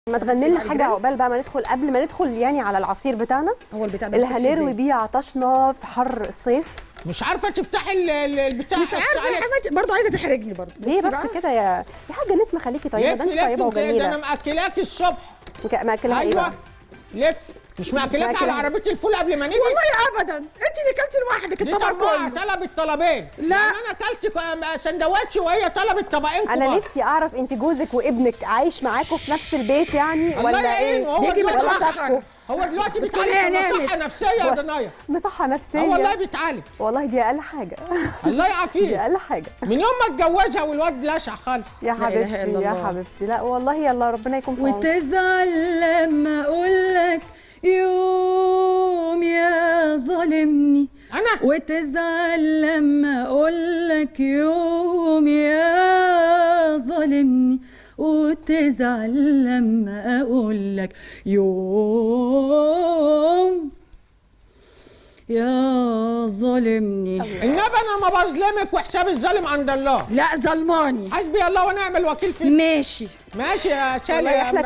ما تغني لنا حاجه عقبال بقى ما ندخل قبل ما ندخل يعني على العصير بتاعنا هو البتاع ده اللي بتفتح هنروي إزاي؟ بيه عطشنا في حر الصيف مش عارفه تفتحي ال- ال- البتاع مش عارفه يا حماتي برضه عايزه تحرجني برضه ليه بصي بس بقى. كده يا يا حاجه نسمه خليكي طيبه لف ده انت لف طيبه انت ده انا وجميله ماكلاك الصبح مك- ماكلها ايه ايوه بقى؟ لف مش ماكلاك ماكلها. على عربيه الفول قبل ما نيجي والله ابدا انت اللي كلتي لوحدك دي الطبق طبعا كله طلبت طلبين لا. يعني انا اكلت ك- سندوتش وهي طلبت طبقين انا كبار. نفسي اعرف انت جوزك وابنك عايش معاكم في نفس البيت يعني الله ولا يعينه ايه هو نيجي دلوقتي متأخر. سابكوا؟ هو دلوقتي بيتعالج هي في نامت. مصحه نفسيه يا ضنايا مصحه نفسيه اه والله بيتعالج والله دي اقل حاجه الله دي يعافيه اقل حاجه من يوم ما اتجوزها والواد لشع خالص يا لا إله حبيبتي إلا يا الله. حبيبتي لا والله يلا ربنا يكون في عونك وتزعل لما اقول لك يوم يا ظالمني انا وتزعل لما اقول لك يوم يا ظالمني وتزعل لما اقول لك يوم يا ظالمني النبي انا ما بظلمك وحساب الظالم عند الله لا ظلماني حسبي الله ونعم الوكيل فيك ماشي ماشي يا شالي والله يا احنا